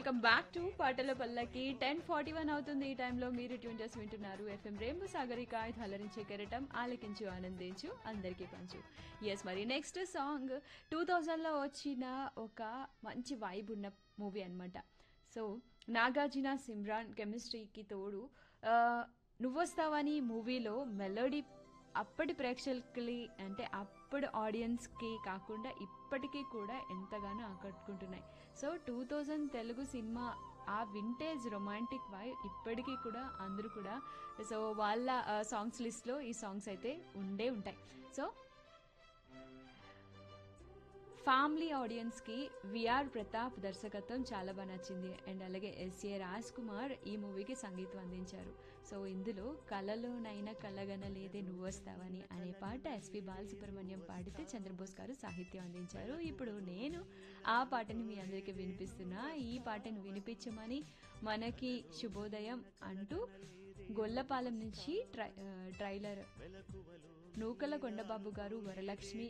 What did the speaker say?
welcome back to పాటల పల్లకి ten forty one అవుతుంది ఈ టైంలో మీరు ట్యూన్ చేసి వింటున్నారు ఎఫ్ఎం రేంబు సాగరిక ధలరించే కెరటం ఆలకించు ఆనందించు అందరికీ పంచు ఎస్ మరి నెక్స్ట్ సాంగ్ టూ థౌజండ్లో వచ్చిన ఒక మంచి వైబ్ ఉన్న మూవీ అన్నమాట సో నాగార్జున సిమ్రాన్ కెమిస్ట్రీకి తోడు ఆ, నువ్వొస్తావని మూవీలో మెలోడీ అప్పటి ప్రేక్షకులకి అంటే అప్పటి ఆడియన్స్కి కాకుండా ఇప్పటికీ కూడా ఎంతగానో ఆకట్టుకుంటున్నాయి so two thousand Telugu cinema ఆ వింటేజ్ రొమాంటిక్ వై ఇప్పటికీ కూడా అందరూ కూడా సో వాళ్ళ సాంగ్స్ లిస్ట్లో ఈ సాంగ్స్ అయితే ఉండే ఉంటాయి సో ఫ్యామిలీ ఆడియన్స్కి విఆర్ ప్రతాప్ దర్శకత్వం చాలా బాగా నచ్చింది అండ్ అలాగే ఎస్ఏ రాజ్ కుమార్ ఈ మూవీకి సంగీతం అందించారు సో ఇందులో కళలోనైనా కలగనలేదే నువ్వు వస్తావని అనే పాట ఎస్పి బాలసుబ్రహ్మణ్యం పాడితే చంద్రబోస్ గారు సాహిత్యం అందించారు ఇప్పుడు నేను ఆ పాటని మీ అందరికీ వినిపిస్తున్నా ఈ పాటను వినిపించమని మనకి శుభోదయం అంటూ గొల్లపాలెం నుంచి ట్రై ఆ, ట్రైలర్ నూకల కొండబాబు గారు వరలక్ష్మి